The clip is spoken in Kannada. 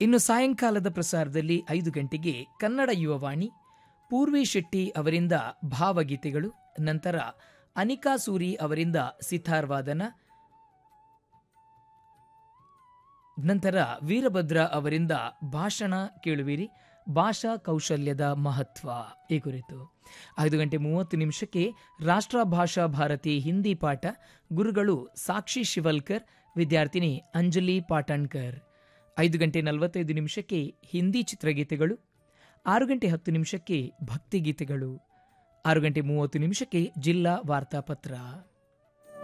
ಇನ್ನು ಸಾಯಂಕಾಲದ ಪ್ರಸಾರದಲ್ಲಿ ಐದು ಗಂಟೆಗೆ ಕನ್ನಡ ಯುವವಾಣಿ ಪೂರ್ವಿ ಶೆಟ್ಟಿ ಅವರಿಂದ ಭಾವಗೀತೆಗಳು ನಂತರ ಅನಿಕಾ ಸೂರಿ ಅವರಿಂದ ಸಿತಾರ್ ವಾದನ ನಂತರ ವೀರಭದ್ರ ಅವರಿಂದ ಭಾಷಣ ಕೇಳುವಿರಿ ಭಾಷಾ ಕೌಶಲ್ಯದ ಮಹತ್ವ ಈ ಕುರಿತು ಐದು ಗಂಟೆ ಮೂವತ್ತು ನಿಮಿಷಕ್ಕೆ ರಾಷ್ಟ್ರ ಭಾಷಾ ಭಾರತಿ ಹಿಂದಿ ಪಾಠ ಗುರುಗಳು ಸಾಕ್ಷಿ ಶಿವಲ್ಕರ್ ವಿದ್ಯಾರ್ಥಿನಿ ಅಂಜಲಿ ಪಾಟಣ್ಕರ್ ಐದು ಗಂಟೆ ನಲವತ್ತೈದು ನಿಮಿಷಕ್ಕೆ ಹಿಂದಿ ಚಿತ್ರಗೀತೆಗಳು ಆರು ಗಂಟೆ ಹತ್ತು ನಿಮಿಷಕ್ಕೆ ಭಕ್ತಿಗೀತೆಗಳು ಆರು ಗಂಟೆ ಮೂವತ್ತು ನಿಮಿಷಕ್ಕೆ ಜಿಲ್ಲಾ ವಾರ್ತಾಪತ್ರ